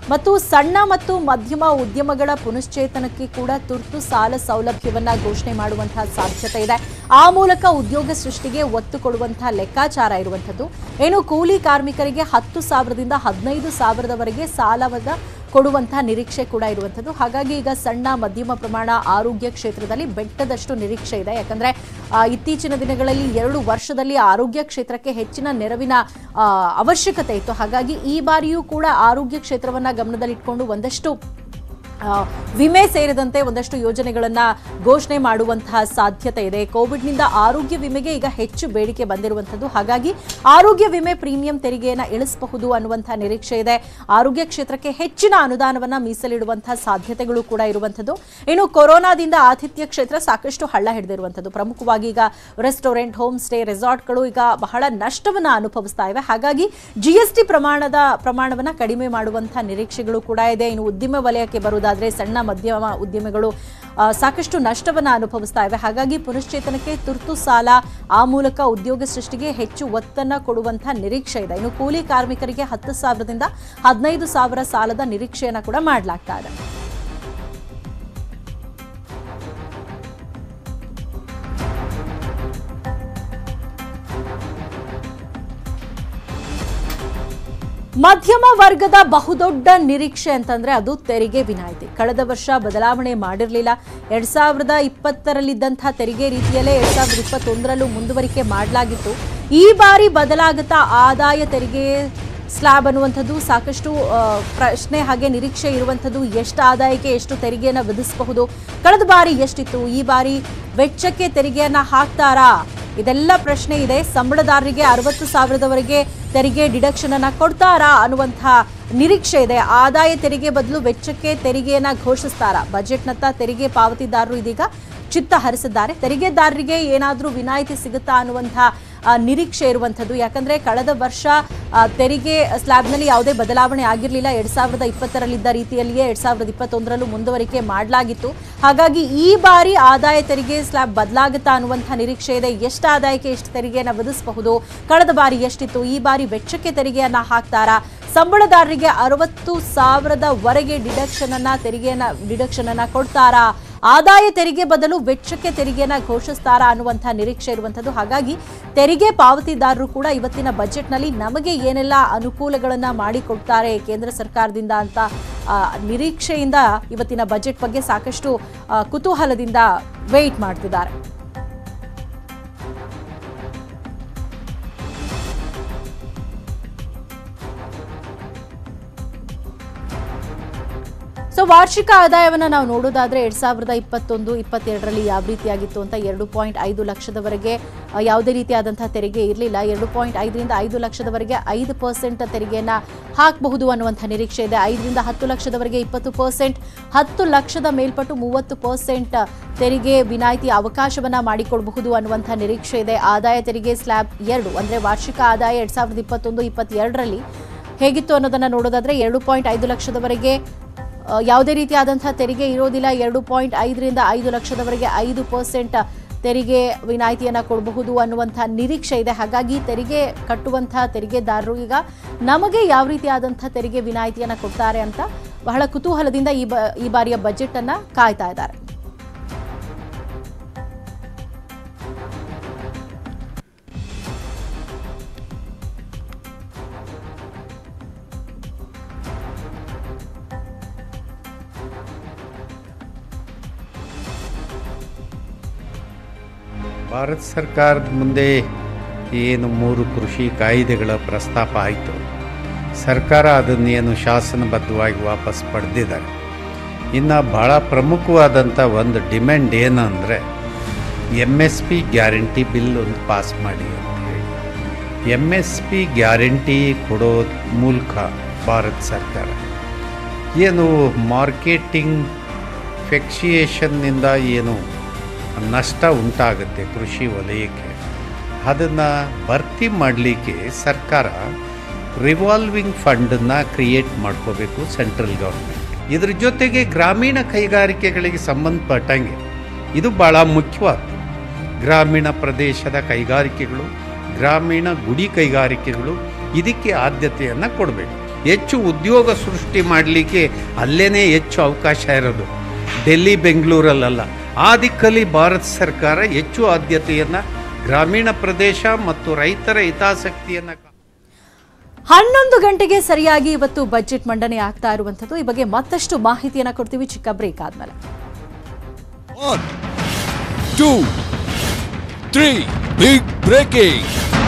ಮತ್ತು ಸಣ್ಣ ಮತ್ತು ಮಧ್ಯಮ ಉದ್ಯಮಗಳ ಪುನಶ್ಚೇತನಕ್ಕೆ ಕೂಡ ತುರ್ತು ಸಾಲ ಸೌಲಭ್ಯವನ್ನ ಘೋಷಣೆ ಮಾಡುವಂತಹ ಸಾಧ್ಯತೆ ಇದೆ ಆ ಮೂಲಕ ಉದ್ಯೋಗ ಸೃಷ್ಟಿಗೆ ಒತ್ತು ಕೊಡುವಂತಹ ಲೆಕ್ಕಾಚಾರ ಇರುವಂಥದ್ದು ಏನು ಕೂಲಿ ಕಾರ್ಮಿಕರಿಗೆ ಹತ್ತು ಸಾವಿರದಿಂದ ಹದಿನೈದು ಸಾವಿರದವರೆಗೆ ಸಾಲವನ್ನ ಕೊಡುವಂತಹ ನಿರೀಕ್ಷೆ ಕೂಡ ಇರುವಂಥದ್ದು ಹಾಗಾಗಿ ಈಗ ಸಣ್ಣ ಮಧ್ಯಮ ಪ್ರಮಾಣ ಆರೋಗ್ಯ ಕ್ಷೇತ್ರದಲ್ಲಿ ಬೆಟ್ಟದಷ್ಟು ನಿರೀಕ್ಷೆ ಇದೆ ಯಾಕಂದ್ರೆ ಆ, ಇತ್ತೀಚಿನ ದಿನಗಳಲ್ಲಿ ಎರಡು ವರ್ಷದಲ್ಲಿ ಆರೋಗ್ಯ ಕ್ಷೇತ್ರಕ್ಕೆ ಹೆಚ್ಚಿನ ನೆರವಿನ ಆ, ಅವಶ್ಯಕತೆ ಇತ್ತು ಹಾಗಾಗಿ ಈ ಬಾರಿಯೂ ಕೂಡ ಆರೋಗ್ಯ ಕ್ಷೇತ್ರವನ್ನ ಗಮನದಲ್ಲಿಟ್ಕೊಂಡು ಒಂದಷ್ಟು ಆ, ವಿಮೆ ಸೇರಿದಂತೆ ಒಂದಷ್ಟು ಯೋಜನೆಗಳನ್ನ ಘೋಷಣೆ ಮಾಡುವಂತಹ ಸಾಧ್ಯತೆ ಇದೆ ಕೋವಿಡ್ನಿಂದ ಆರೋಗ್ಯ ವಿಮೆಗೆ ಈಗ ಹೆಚ್ಚು ಬೇಡಿಕೆ ಬಂದಿರುವಂಥದ್ದು ಹಾಗಾಗಿ ಆರೋಗ್ಯ ವಿಮೆ ಪ್ರೀಮಿಯಂ ತೆರಿಗೆಯನ್ನ ಇಳಿಸಬಹುದು ಅನ್ನುವಂತಹ ನಿರೀಕ್ಷೆ ಇದೆ ಆರೋಗ್ಯ ಕ್ಷೇತ್ರಕ್ಕೆ ಹೆಚ್ಚಿನ ಅನುದಾನವನ್ನ ಮೀಸಲಿಡುವಂತಹ ಸಾಧ್ಯತೆಗಳು ಕೂಡ ಇರುವಂಥದ್ದು ಇನ್ನು ಕೊರೋನಾದಿಂದ ಆತಿಥ್ಯ ಕ್ಷೇತ್ರ ಸಾಕಷ್ಟು ಹಳ್ಳ ಹಿಡಿದಿರುವಂಥದ್ದು ಪ್ರಮುಖವಾಗಿ ಈಗ ರೆಸ್ಟೋರೆಂಟ್ ಹೋಮ್ ಸ್ಟೇ ರೆಸಾರ್ಟ್ಗಳು ಈಗ ಬಹಳ ನಷ್ಟವನ್ನ ಅನುಭವಿಸ್ತಾ ಇವೆ ಹಾಗಾಗಿ ಜಿ ಎಸ್ ಟಿ ಪ್ರಮಾಣದ ಪ್ರಮಾಣವನ್ನ ಕಡಿಮೆ ಮಾಡುವಂತಹ ನಿರೀಕ್ಷೆಗಳು ಕೂಡ ಇದೆ ಇನ್ನು ಉದ್ಯಮ ವಲಯಕ್ಕೆ ಬರುವುದಾದ್ರೆ ಸಣ್ಣ ಮಧ್ಯಮ ಉದ್ಯಮಿಗಳು ಆ, ಸಾಕಷ್ಟು ನಷ್ಟವನ್ನ ಅನುಭವಿಸ್ತಾ ಇವೆ ಹಾಗಾಗಿ ಪುನಶ್ಚೇತನಕ್ಕೆ ತುರ್ತು ಸಾಲ ಆ ಮೂಲಕ ಉದ್ಯೋಗ ಸೃಷ್ಟಿಗೆ ಹೆಚ್ಚು ಒತ್ತನ್ನ ಕೊಡುವಂತಹ ನಿರೀಕ್ಷೆ ಇದೆ ಇನ್ನು ಕೂಲಿ ಕಾರ್ಮಿಕರಿಗೆ ಹತ್ತು ಸಾವಿರದಿಂದ ಹದಿನೈದು ಸಾವಿರ ಸಾಲದ ನಿರೀಕ್ಷೆಯನ್ನ ಕೂಡ ಮಾಡಲಾಗ್ತಾ ಇದೆ ಮಧ್ಯಮ ವರ್ಗದ ಬಹುದೊಡ್ಡ ನಿರೀಕ್ಷೆ ಅಂತಂದ್ರೆ ಅದು ತೆರಿಗೆ ವಿನಾಯಿತಿ ಕಳೆದ ವರ್ಷ ಬದಲಾವಣೆ ಮಾಡಿರಲಿಲ್ಲ ಎರಡ್ ಸಾವಿರದ ಇಪ್ಪತ್ತರಲ್ಲಿದ್ದಂತಹ ತೆರಿಗೆ ರೀತಿಯಲ್ಲೇ ಎರಡ್ ಸಾವಿರದ ಇಪ್ಪತ್ತೊಂದರಲ್ಲೂ ಮುಂದುವರಿಕೆ ಮಾಡಲಾಗಿತ್ತು ಈ ಬಾರಿ ಬದಲಾಗುತ್ತಾ ಆದಾಯ ತೆರಿಗೆ ಸ್ಲ್ಯಾಬ್ ಅನ್ನುವಂಥದ್ದು ಸಾಕಷ್ಟು ಆ, ಪ್ರಶ್ನೆ ಹಾಗೆ ನಿರೀಕ್ಷೆ ಇರುವಂಥದ್ದು ಎಷ್ಟು ಆದಾಯಕ್ಕೆ ಎಷ್ಟು ತೆರಿಗೆಯನ್ನು ವಿಧಿಸಬಹುದು ಕಳೆದ ಬಾರಿ ಎಷ್ಟಿತ್ತು ಈ ಬಾರಿ ವೆಚ್ಚಕ್ಕೆ ತೆರಿಗೆಯನ್ನ ಹಾಕ್ತಾರಾ ಇದೆಲ್ಲ ಪ್ರಶ್ನೆ ಇದೆ ಸಂಬಳದಾರರಿಗೆ ಅರವತ್ತು ಸಾವಿರದವರೆಗೆ ತೆರಿಗೆ ಡಿಡಕ್ಷನ್ ಅನ್ನ ಕೊಡ್ತಾರಾ ಅನ್ನುವಂತಹ ನಿರೀಕ್ಷೆ ಇದೆ ಆದಾಯ ತೆರಿಗೆ ಬದಲು ವೆಚ್ಚಕ್ಕೆ ತೆರಿಗೆಯನ್ನ ಘೋಷಿಸ್ತಾರಾ ಬಜೆಟ್ನತ್ತ ತೆರಿಗೆ ಪಾವತಿದಾರರು ಇದೀಗ ಚಿತ್ತ ಹರಿಸಿದ್ದಾರೆ ತೆರಿಗೆದಾರರಿಗೆ ಏನಾದರೂ ವಿನಾಯಿತಿ ಸಿಗುತ್ತಾ ಅನ್ನುವಂತಹ ಆ, ನಿರೀಕ್ಷೆ ಇರುವಂಥದ್ದು ಯಾಕಂದ್ರೆ ಕಳೆದ ವರ್ಷ ಆ, ತೆರಿಗೆ ಸ್ಲ್ಯಾಬ್ನಲ್ಲಿ ಯಾವುದೇ ಬದಲಾವಣೆ ಆಗಿರಲಿಲ್ಲ ಎರಡ್ ಸಾವಿರದ ಇಪ್ಪತ್ತರಲ್ಲಿದ್ದ ರೀತಿಯಲ್ಲಿಯೇ ಎರಡ್ ಸಾವಿರದ ಇಪ್ಪತ್ತೊಂದರಲ್ಲೂ ಮುಂದುವರಿಕೆ ಮಾಡಲಾಗಿತ್ತು ಹಾಗಾಗಿ ಈ ಬಾರಿ ಆದಾಯ ತೆರಿಗೆ ಸ್ಲ್ಯಾಬ್ ಬದಲಾಗುತ್ತಾ ಅನ್ನುವಂಥ ನಿರೀಕ್ಷೆ ಇದೆ ಎಷ್ಟು ಆದಾಯಕ್ಕೆ ಎಷ್ಟು ತೆರಿಗೆಯನ್ನು ವಿಧಿಸಬಹುದು ಕಳೆದ ಬಾರಿ ಎಷ್ಟಿತ್ತು ಈ ಬಾರಿ ವೆಚ್ಚಕ್ಕೆ ತೆರಿಗೆಯನ್ನ ಹಾಕ್ತಾರಾ ಸಂಬಳದಾರರಿಗೆ ಅರವತ್ತು ಸಾವಿರದವರೆಗೆ ಡಿಡಕ್ಷನ್ ಅನ್ನ ತೆರಿಗೆಯನ್ನ ಡಿಡಕ್ಷನ್ ಅನ್ನ ಕೊಡ್ತಾರಾ ಆದಾಯ ತೆರಿಗೆ ಬದಲು ವೆಚ್ಚಕ್ಕೆ ತೆರಿಗೆಯನ್ನ ಘೋಷಿಸ್ತಾರಾ ಅನ್ನುವಂಥ ನಿರೀಕ್ಷೆ ಇರುವಂಥದ್ದು ಹಾಗಾಗಿ ತೆರಿಗೆ ಪಾವತಿದಾರರು ಕೂಡ ಇವತ್ತಿನ ಬಜೆಟ್ನಲ್ಲಿ ನಮಗೆ ಏನೆಲ್ಲ ಅನುಕೂಲಗಳನ್ನ ಮಾಡಿಕೊಡ್ತಾರೆ ಕೇಂದ್ರ ಸರ್ಕಾರದಿಂದ ಅಂತ ಆ, ನಿರೀಕ್ಷೆಯಿಂದ ಇವತ್ತಿನ ಬಜೆಟ್ ಬಗ್ಗೆ ಸಾಕಷ್ಟು ಆ, ಕುತೂಹಲದಿಂದ ವೆಯ್ಟ್ ಮಾಡ್ತಿದ್ದಾರೆ ಸೊ ವಾರ್ಷಿಕ ಆದಾಯವನ್ನ ನಾವು ನೋಡೋದಾದ್ರೆ ಎರಡ್ ಸಾವಿರದ ಇಪ್ಪತ್ತೊಂದು ಇಪ್ಪತ್ತೆರಡರಲ್ಲಿ ಯಾವ ರೀತಿಯಾಗಿತ್ತು ಅಂತ ಎರಡು ಪಾಯಿಂಟ್ ಐದು ಲಕ್ಷದವರೆಗೆ ಆ, ಯಾವುದೇ ರೀತಿಯಾದಂತಹ ತೆರಿಗೆ ಇರಲಿಲ್ಲ ಎರಡು ಪಾಯಿಂಟ್ ಐದರಿಂದ ಐದು ಲಕ್ಷದವರೆಗೆ ಐದು ಪರ್ಸೆಂಟ್ ತೆರಿಗೆಯನ್ನ ಹಾಕಬಹುದು ಅನ್ನುವಂಥ ನಿರೀಕ್ಷೆ ಇದೆ ಐದರಿಂದ ಹತ್ತು ಲಕ್ಷದವರೆಗೆ ಇಪ್ಪತ್ತು ಪರ್ಸೆಂಟ್ ಹತ್ತು ಲಕ್ಷದ ಮೇಲ್ಪಟ್ಟು ಮೂವತ್ತು ಪರ್ಸೆಂಟ್ ತೆರಿಗೆ ವಿನಾಯಿತಿ ಅವಕಾಶವನ್ನ ಮಾಡಿಕೊಡಬಹುದು ಅನ್ನುವಂಥ ನಿರೀಕ್ಷೆ ಇದೆ ಆದಾಯ ತೆರಿಗೆ ಸ್ಲ್ಯಾಬ್ ಎರಡು ಅಂದ್ರೆ ವಾರ್ಷಿಕ ಆದಾಯ ಎರಡ್ ಸಾವಿರದ ಇಪ್ಪತ್ತೊಂದು ಇಪ್ಪತ್ತೆರಡರಲ್ಲಿ ಹೇಗಿತ್ತು ಅನ್ನೋದನ್ನ ನೋಡೋದಾದ್ರೆ ಎರಡು ಪಾಯಿಂಟ್ ಐದು ಲಕ್ಷದವರೆಗೆ ಆ, ಯಾವುದೇ ರೀತಿಯಾದಂತಹ ತೆರಿಗೆ ಇರೋದಿಲ್ಲ ಎರಡು ಪಾಯಿಂಟ್ ಐದರಿಂದ ಐದು ಲಕ್ಷದವರೆಗೆ ಐದು ಪರ್ಸೆಂಟ್ ತೆರಿಗೆ ವಿನಾಯಿತಿಯನ್ನು ಕೊಡಬಹುದು ಅನ್ನುವಂಥ ನಿರೀಕ್ಷೆ ಇದೆ ಹಾಗಾಗಿ ತೆರಿಗೆ ಕಟ್ಟುವಂತಹ ತೆರಿಗೆದಾರರು ಈಗ ನಮಗೆ ಯಾವ ರೀತಿಯಾದಂಥ ತೆರಿಗೆ ವಿನಾಯಿತಿಯನ್ನು ಕೊಡ್ತಾರೆ ಅಂತ ಬಹಳ ಕುತೂಹಲದಿಂದ ಈ ಬ ಈ ಬಾರಿಯ ಬಜೆಟ್ ಅನ್ನ ಕಾಯ್ತಾ ಇದ್ದಾರೆ ಭಾರತ ಸರ್ಕಾರದ ಮುಂದೆ ಏನು ಮೂರು ಕೃಷಿ ಕಾಯ್ದೆಗಳ ಪ್ರಸ್ತಾಪ ಆಯಿತು ಸರ್ಕಾರ ಅದನ್ನೇನು ಶಾಸನಬದ್ಧವಾಗಿ ವಾಪಸ್ ಪಡೆದಿದ್ದಾರೆ ಇನ್ನು ಭಾಳ ಪ್ರಮುಖವಾದಂಥ ಒಂದು ಡಿಮ್ಯಾಂಡ್ ಏನಂದರೆ M S P guarantee bill ಒಂದು ಪಾಸ್ ಮಾಡಿ ಅಂತ ಹೇಳಿ ಎಮ್ ಎಸ್ ಪಿ ಗ್ಯಾರಂಟಿ ಕೊಡೋ ಮೂಲಕ ಭಾರತ ಸರ್ಕಾರ ಏನು ಮಾರ್ಕೆಟಿಂಗ್ ಫೆಕ್ಸಿಯೇಷನ್ನಿಂದ ಏನು ನಷ್ಟ ಉಂಟಾಗುತ್ತೆ ಕೃಷಿ ವಲಯಕ್ಕೆ ಅದನ್ನು ಭರ್ತಿ ಮಾಡಲಿಕ್ಕೆ ಸರ್ಕಾರ ರಿವಾಲ್ವಿಂಗ್ ಫಂಡನ್ನು ಕ್ರಿಯೇಟ್ ಮಾಡ್ಕೋಬೇಕು ಸೆಂಟ್ರಲ್ ಗೌರ್ಮೆಂಟ್ ಇದ್ರ ಜೊತೆಗೆ ಗ್ರಾಮೀಣ ಕೈಗಾರಿಕೆಗಳಿಗೆ ಸಂಬಂಧಪಟ್ಟಂಗೆ ಇದು ಭಾಳ ಮುಖ್ಯವಾದ ಗ್ರಾಮೀಣ ಪ್ರದೇಶದ ಕೈಗಾರಿಕೆಗಳು ಗ್ರಾಮೀಣ ಗುಡಿ ಕೈಗಾರಿಕೆಗಳು ಇದಕ್ಕೆ ಆದ್ಯತೆಯನ್ನು ಕೊಡಬೇಕು ಹೆಚ್ಚು ಉದ್ಯೋಗ ಸೃಷ್ಟಿ ಮಾಡಲಿಕ್ಕೆ ಅಲ್ಲೇ ಹೆಚ್ಚು ಅವಕಾಶ ಇರೋದು ಡೆಲ್ಲಿ ಬೆಂಗಳೂರಲ್ಲ ಆ ದಿಕ್ಕಲ್ಲಿ ಭಾರತ ಸರ್ಕಾರ ಹೆಚ್ಚು ಆದ್ಯತೆಯನ್ನು ಗ್ರಾಮೀಣ ಪ್ರದೇಶ ಮತ್ತು ರೈತರ ಹಿತಾಸಕ್ತಿಯನ್ನು ಹನ್ನೊಂದು ಗಂಟೆಗೆ ಸರಿಯಾಗಿ ಇವತ್ತು ಬಜೆಟ್ ಮಂಡನೆ ಆಗ್ತಾ ಇರುವಂಥದ್ದು ಈ ಬಗ್ಗೆ ಮತ್ತಷ್ಟು ಮಾಹಿತಿಯನ್ನ ಕೊಡ್ತೀವಿ ಚಿಕ್ಕ ಬ್ರೇಕ್ ಆದ್ಮೇಲೆ One, two, three, big breaking.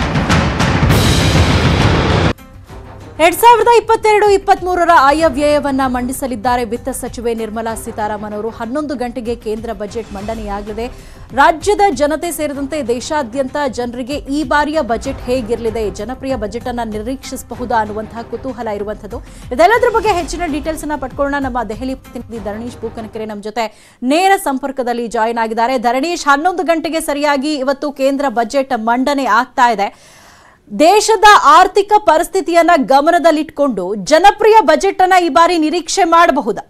ಎರಡ್ ಸಾವಿರದ ಇಪ್ಪತ್ತೆರಡು ಇಪ್ಪತ್ತ್ ಮೂರರ ಆಯವ್ಯಯವನ್ನ ಮಂಡಿಸಲಿದ್ದಾರೆ ವಿತ್ತ ಸಚಿವೆ ನಿರ್ಮಲಾ ಸೀತಾರಾಮನ್ ಅವರು ಹನ್ನೊಂದು ಗಂಟೆಗೆ ಕೇಂದ್ರ ಬಜೆಟ್ ಮಂಡನೆಯಾಗಲಿದೆ ರಾಜ್ಯದ ಜನತೆ ಸೇರಿದಂತೆ ದೇಶಾದ್ಯಂತ ಜನರಿಗೆ ಈ ಬಾರಿಯ ಬಜೆಟ್ ಹೇಗಿರಲಿದೆ ಜನಪ್ರಿಯ ಬಜೆಟ್ ಅನ್ನ ನಿರೀಕ್ಷಿಸಬಹುದಾ ಅನ್ನುವಂತಹ ಕುತೂಹಲ ಇರುವಂಥದ್ದು ಇದೆಲ್ಲದರ ಬಗ್ಗೆ ಹೆಚ್ಚಿನ ಡೀಟೇಲ್ಸ್ ಅನ್ನ ಪಡ್ಕೊಳ್ಳೋಣ ನಮ್ಮ ದೆಹಲಿ ಪ್ರತಿನಿಧಿ ಧರಣೀಶ್ ಬೂಕನಕೆರೆ ನಮ್ಮ ಜೊತೆ ನೇರ ಸಂಪರ್ಕದಲ್ಲಿ ಜಾಯಿನ್ ಆಗಿದ್ದಾರೆ ಧರಣೀಶ್ ಹನ್ನೊಂದು ಗಂಟೆಗೆ ಸರಿಯಾಗಿ ಇವತ್ತು ಕೇಂದ್ರ ಬಜೆಟ್ ಮಂಡನೆ ಆಗ್ತಾ ಇದೆ ದೇಶದ ಆರ್ಥಿಕ ಪರಿಸ್ಥಿತಿಯನ್ನ ಗಮನದಲ್ಲಿಟ್ಕೊಂಡು ಜನಪ್ರಿಯ ಬಜೆಟ್ ಅನ್ನ ಈ ಬಾರಿ ನಿರೀಕ್ಷೆ ಮಾಡಬಹುದಾ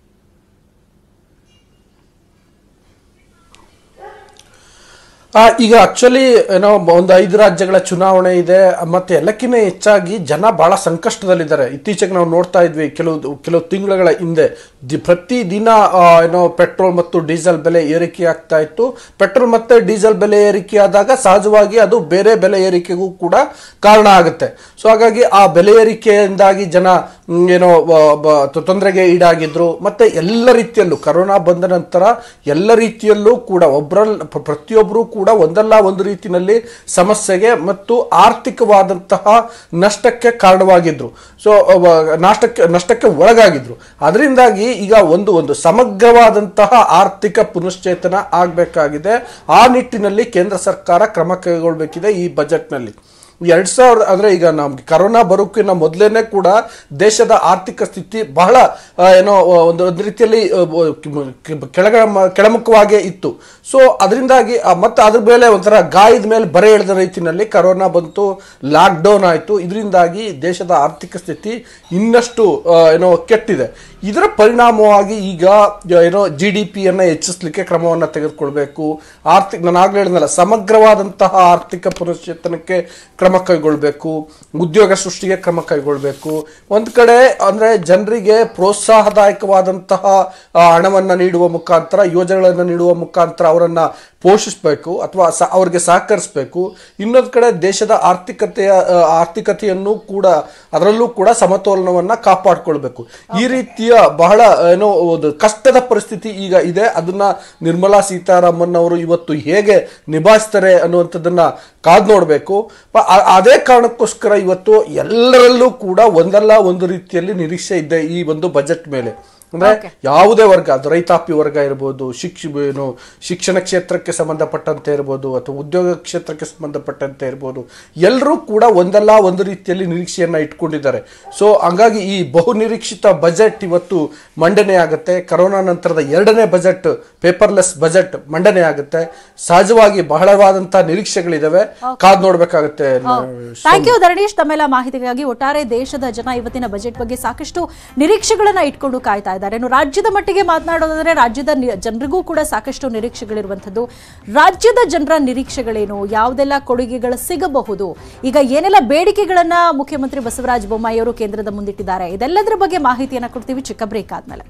ಆ, ಈಗ ಆಕ್ಚುಲಿ ಏನೋ ಒಂದು ಐದು ರಾಜ್ಯಗಳ ಚುನಾವಣೆ ಇದೆ ಮತ್ತೆ ಎಲ್ಲಕ್ಕಿಂತ ಹೆಚ್ಚಾಗಿ ಜನ ಬಹಳ ಸಂಕಷ್ಟದಲ್ಲಿದ್ದಾರೆ ಇತ್ತೀಚೆಗೆ ನಾವು ನೋಡ್ತಾ ಇದ್ವಿ ಕೆಲವು ಕೆಲವು ತಿಂಗಳುಗಳ ಹಿಂದೆ ದಿ- ಪ್ರತಿ ದಿನ ಆ, ಏನೋ ಪೆಟ್ರೋಲ್ ಮತ್ತು ಡೀಸೆಲ್ ಬೆಲೆ ಏರಿಕೆ ಆಗ್ತಾ ಇತ್ತು ಪೆಟ್ರೋಲ್ ಮತ್ತೆ ಡೀಸೆಲ್ ಬೆಲೆ ಏರಿಕೆ ಆದಾಗ ಸಹಜವಾಗಿ ಅದು ಬೇರೆ ಬೆಲೆ ಏರಿಕೆಗೂ ಕೂಡ ಕಾರಣ ಆಗುತ್ತೆ ಸೊ ಹಾಗಾಗಿ ಆ ಬೆಲೆ ಏರಿಕೆಯಿಂದಾಗಿ ಜನ ಮ್, ಏನೋ ಬ- ಬ- ತೊಂದರೆಗೆ ಈಡಾಗಿದ್ರು ಮತ್ತೆ ಎಲ್ಲ ರೀತಿಯಲ್ಲೂ ಕರೋನಾ ಬಂದ ನಂತರ ಎಲ್ಲ ರೀತಿಯಲ್ಲೂ ಕೂಡ ಒಬ್ಬರಲ್ಲಿ ಪ್ರತಿಯೊಬ್ಬರು ಕೂಡ ಒಂದಲ್ಲ ಒಂದು ರೀತಿಯಲ್ಲಿ ಸಮಸ್ಯೆಗೆ ಮತ್ತು ಆರ್ಥಿಕವಾದಂತಹ ನಷ್ಟಕ್ಕೆ ಕಾರಣವಾಗಿದ್ರು ಸೊ ನಷ್ಟಕ್ಕೆ ನಷ್ಟಕ್ಕೆ ಒಳಗಾಗಿದ್ರು ಅದರಿಂದಾಗಿ ಈಗ ಒಂದು ಒಂದು ಸಮಗ್ರವಾದಂತಹ ಆರ್ಥಿಕ ಪುನಶ್ಚೇತನ ಆಗಬೇಕಾಗಿದೆ ಆ ನಿಟ್ಟಿನಲ್ಲಿ ಕೇಂದ್ರ ಸರ್ಕಾರ ಕ್ರಮ ಕೈಗೊಳ್ಳಬೇಕಿದೆ ಈ ಬಜೆಟ್ನಲ್ಲಿ ಎರಡ್ ಸಾವಿರದ ಅಂದ್ರೆ ಈಗ ನಮ್ಗೆ ಕರೋನಾ ಬರೋಕ್ಕಿಂತ ಮೊದಲೇನೆ ಕೂಡ ದೇಶದ ಆರ್ಥಿಕ ಸ್ಥಿತಿ ಬಹಳ ಆ, ಏನೋ ಆ, ಒಂದು ಒಂದು ರೀತಿಯಲ್ಲಿ ಆ, ಬ- ಕ- ಕೆಳಗ ಕೆಳಮುಖವಾಗೇ ಇತ್ತು ಸೊ ಅದರಿಂದಾಗಿ ಮತ್ತೆ ಅದ್ರ ಮೇಲೆ ಒಂಥರ ಗಾಯದ ಮೇಲೆ ಬರೆ ಎಳೆದ ರೀತಿಯಲ್ಲಿ ಕರೋನಾ ಬಂತು ಲಾಕ್ ಡೌನ್ ಆಯಿತು ಇದರಿಂದಾಗಿ ದೇಶದ ಆರ್ಥಿಕ ಸ್ಥಿತಿ ಇನ್ನಷ್ಟು ಆ, ಏನೋ ಕೆಟ್ಟಿದೆ ಇದರ ಪರಿಣಾಮವಾಗಿ ಈಗ ಏನೋ ಜಿ ಡಿ ಪಿಯನ್ನು ಹೆಚ್ಚಿಸಲಿಕ್ಕೆ ಕ್ರಮವನ್ನು ತೆಗೆದುಕೊಳ್ಬೇಕು ಆರ್ಥಿಕ ನಾನು ಆಗ್ಲೇ ಹೇಳಿದ್ನಲ್ಲ ಸಮಗ್ರವಾದಂತಹ ಆರ್ಥಿಕ ಪುನಶ್ಚೇತನಕ್ಕೆ ಕ್ರಮ ಕೈಗೊಳ್ಬೇಕು ಉದ್ಯೋಗ ಸೃಷ್ಟಿಗೆ ಕ್ರಮ ಕೈಗೊಳ್ಬೇಕು ಒಂದು ಕಡೆ ಅಂದ್ರೆ ಜನರಿಗೆ ಪ್ರೋತ್ಸಾಹದಾಯಕವಾದಂತಹ ಆ, ಹಣವನ್ನ ನೀಡುವ ಮುಖಾಂತರ ಯೋಜನೆಗಳನ್ನು ನೀಡುವ ಮುಖಾಂತರ ಅವರನ್ನ ಪೋಷಿಸಬೇಕು ಅಥವಾ ಸ ಅವ್ರಿಗೆ ಸಹಕರಿಸಬೇಕು ಇನ್ನೊಂದು ಕಡೆ ದೇಶದ ಆರ್ಥಿಕತೆಯ ಆ, ಆರ್ಥಿಕತೆಯನ್ನು ಕೂಡ ಅದರಲ್ಲೂ ಕೂಡ ಸಮತೋಲನವನ್ನ ಕಾಪಾಡಿಕೊಳ್ಬೇಕು ಈ ರೀತಿಯ ಬಹಳ ಏನೋ ಒಂದು ಕಷ್ಟದ ಪರಿಸ್ಥಿತಿ ಈಗ ಇದೆ ಅದನ್ನ ನಿರ್ಮಲಾ ಸೀತಾರಾಮನ್ ಅವರು ಇವತ್ತು ಹೇಗೆ ನಿಭಾಯಿಸ್ತಾರೆ ಅನ್ನುವಂಥದ್ದನ್ನ ಕಾದ್ ನೋಡಬೇಕು ಅದೇ ಕಾರಣಕ್ಕೋಸ್ಕರ ಇವತ್ತು ಎಲ್ಲರಲ್ಲೂ ಕೂಡ ಒಂದಲ್ಲ ಒಂದು ರೀತಿಯಲ್ಲಿ ನಿರೀಕ್ಷೆ ಇದೆ ಈ ಒಂದು ಬಜೆಟ್ ಮೇಲೆ ಅಂದ್ರೆ ಯಾವುದೇ ವರ್ಗ ಅದು ರೈತಾಪಿ ವರ್ಗ ಇರ್ಬೋದು ಶಿಕ್ಷ ಏನು ಶಿಕ್ಷಣ ಕ್ಷೇತ್ರಕ್ಕೆ ಸಂಬಂಧಪಟ್ಟಂತೆ ಇರ್ಬೋದು ಅಥವಾ ಉದ್ಯೋಗ ಕ್ಷೇತ್ರಕ್ಕೆ ಸಂಬಂಧಪಟ್ಟಂತೆ ಇರ್ಬೋದು ಎಲ್ಲರೂ ಕೂಡ ಒಂದಲ್ಲ ಒಂದು ರೀತಿಯಲ್ಲಿ ನಿರೀಕ್ಷೆಯನ್ನ ಇಟ್ಕೊಂಡಿದ್ದಾರೆ ಸೊ ಹಂಗಾಗಿ ಈ ಬಹು ನಿರೀಕ್ಷಿತ ಬಜೆಟ್ ಇವತ್ತು ಮಂಡನೆ ಆಗುತ್ತೆ ಕರೋನಾ ನಂತರದ ಎರಡನೇ ಬಜೆಟ್ ಪೇಪರ್ಲೆಸ್ ಬಜೆಟ್ ಮಂಡನೆ ಆಗುತ್ತೆ ಸಹಜವಾಗಿ ಬಹಳವಾದಂತಹ ನಿರೀಕ್ಷೆಗಳಿದಾವೆ ಕಾದ್ ನೋಡ್ಬೇಕಾಗತ್ತೆ ಥ್ಯಾಂಕ್ ಯು ಧರಣೀಶ್ ತಮ್ಮೆಲ್ಲ ಮಾಹಿತಿಗಾಗಿ ಒಟ್ಟಾರೆ ದೇಶದ ಜನ ಇವತ್ತಿನ ಬಜೆಟ್ ಬಗ್ಗೆ ಸಾಕಷ್ಟು ನಿರೀಕ್ಷೆಗಳನ್ನ ಇಟ್ಕೊಂಡು ಕಾಯ್ತಾ ಇದ್ದಾರೆ ಇನ್ನು ರಾಜ್ಯದ ಮಟ್ಟಿಗೆ ಮಾತನಾಡೋದಾದ್ರೆ ರಾಜ್ಯದ ನಿ- ಜನರಿಗೂ ಕೂಡ ಸಾಕಷ್ಟು ನಿರೀಕ್ಷೆಗಳಿರುವಂಥದ್ದು ರಾಜ್ಯದ ಜನರ ನಿರೀಕ್ಷೆಗಳೇನು ಯಾವುದೆಲ್ಲ ಕೊಡುಗೆಗಳು ಸಿಗಬಹುದು ಈಗ ಏನೆಲ್ಲ ಬೇಡಿಕೆಗಳನ್ನ ಮುಖ್ಯಮಂತ್ರಿ ಬಸವರಾಜ ಬೊಮ್ಮಾಯಿ ಅವರು ಕೇಂದ್ರದ ಮುಂದಿಟ್ಟಿದ್ದಾರೆ ಇದೆಲ್ಲದರ ಬಗ್ಗೆ ಮಾಹಿತಿಯನ್ನ ಕೊಡ್ತೀವಿ ಚಿಕ್ಕ ಬ್ರೇಕ್ ಆದ್ಮೇಲೆ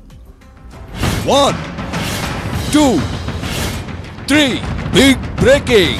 One, two, three, big breaking.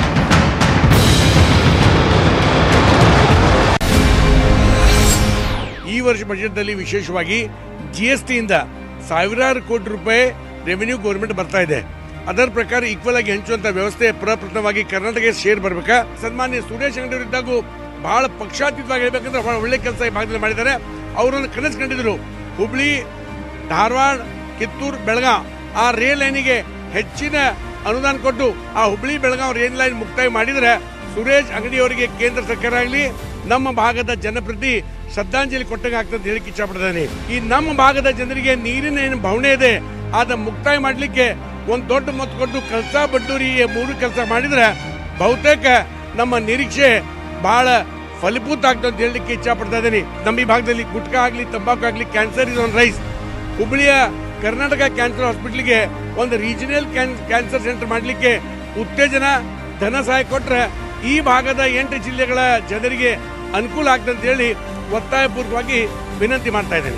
ಈ ವರ್ಷ ಬಜೆಟ್ನಲ್ಲಿ ವಿಶೇಷವಾಗಿ ಜಿ ಎಸ್ ಟಿಯಿಂದ ಸಾವಿರಾರು ಕೋಟಿ ರೂಪಾಯಿ ರೆವೆನ್ಯೂ ಗೌರ್ಮೆಂಟ್ ಬರ್ತಾ ಇದೆ ಅದರ ಪ್ರಕಾರ ಈಕ್ವಲ್ ಆಗಿ ಹಂಚುವಂತ ವ್ಯವಸ್ಥೆ ಪ್ರಪ್ರಥಮವಾಗಿ ಕರ್ನಾಟಕ ಶೇರ್ ಬರ್ಬೇಕಾ ಸನ್ಮಾನ್ಯ ಸುರೇಶ್ ಅಂಗಡಿ ಇದ್ದಾಗೂ ಬಹಳ ಪಕ್ಷಾತೀತವಾಗಿ ಹೇಳ್ಬೇಕಂದ್ರೆ ಬಹಳ ಒಳ್ಳೆ ಕೆಲಸ ಈ ಭಾಗದಲ್ಲಿ ಮಾಡಿದ್ದಾರೆ ಅವರನ್ನು ಕನಸು ಕಂಡಿದ್ರು ಹುಬ್ಳಿ ಧಾರವಾಡ ಕಿತ್ತೂರು ಬೆಳಗಾವ್ ಆ ರೇಲ್ ಲೈನಿಗೆ ಹೆಚ್ಚಿನ ಅನುದಾನ ಕೊಟ್ಟು ಆ ಹುಬ್ಳಿ ಬೆಳಗಾವ್ ರೇಲ್ ಲೈನ್ ಮುಕ್ತಾಯ ಮಾಡಿದ್ರೆ ಸುರೇಶ್ ಅಂಗಡಿ ಅವರಿಗೆ ಕೇಂದ್ರ ಸರ್ಕಾರ ಆಗಲಿ ನಮ್ಮ ಭಾಗದ ಜನಪ್ರತಿ ಶ್ರದ್ಧಾಂಜಲಿ ಕೊಟ್ಟಂಗೆ ಆಗ್ತದೆ ಅಂತ ಹೇಳಿಕ್ಕೆ ಇಷ್ಟಪಡ್ತಾನೆ ಈ ನಮ್ಮ ಭಾಗದ ಜನರಿಗೆ ನೀರಿನ ಏನು ಭಾವನೆ ಇದೆ ಅದ ಮುಕ್ತಾಯ ಮಾಡ್ಲಿಕ್ಕೆ ಒಂದ್ ದೊಡ್ಡ ಮೊತ್ತ ಕೊಟ್ಟು ಕಲ್ಸಾ ಬಡ್ಡೂರಿ ಈ ಮೂರು ಕೆಲಸ ಮಾಡಿದ್ರೆ ಬಹುತೇಕ ನಮ್ಮ ನಿರೀಕ್ಷೆ ಬಹಳ ಫಲಭೂತ ಆಗ್ತದೆ ಅಂತ ಹೇಳಲಿಕ್ಕೆ ಇಚ್ಛಪಡ್ತಾ ಇದ್ದೀನಿ ನಮ್ಮ ಈ ಭಾಗದಲ್ಲಿ ಗುಟ್ಕಾ ಆಗ್ಲಿ ತಂಬಾಕು ಆಗ್ಲಿ ಕ್ಯಾನ್ಸರ್ ಇಸ್ ಆನ್ ರೈಸ್ ಹುಬ್ಳಿಯ ಕರ್ನಾಟಕ ಕ್ಯಾನ್ಸರ್ ಹಾಸ್ಪಿಟ್ಲಿಗೆ ಒಂದು ರೀಜನಲ್ ಕ್ಯಾನ್ಸರ್ ಸೆಂಟರ್ ಮಾಡಲಿಕ್ಕೆ ಉತ್ತೇಜನ ಧನ ಸಹಾಯ ಕೊಟ್ರೆ ಈ ಭಾಗದ ಎಂಟು ಜಿಲ್ಲೆಗಳ ಜನರಿಗೆ ಅನುಕೂಲ ಆಗ್ತದೆ ಅಂತ ಹೇಳಿ ಒತ್ತಾಯಪೂರ್ವಕವಾಗಿ ವಿನಂತಿ ಮಾಡ್ತಾ ಇದ್ದೇನೆ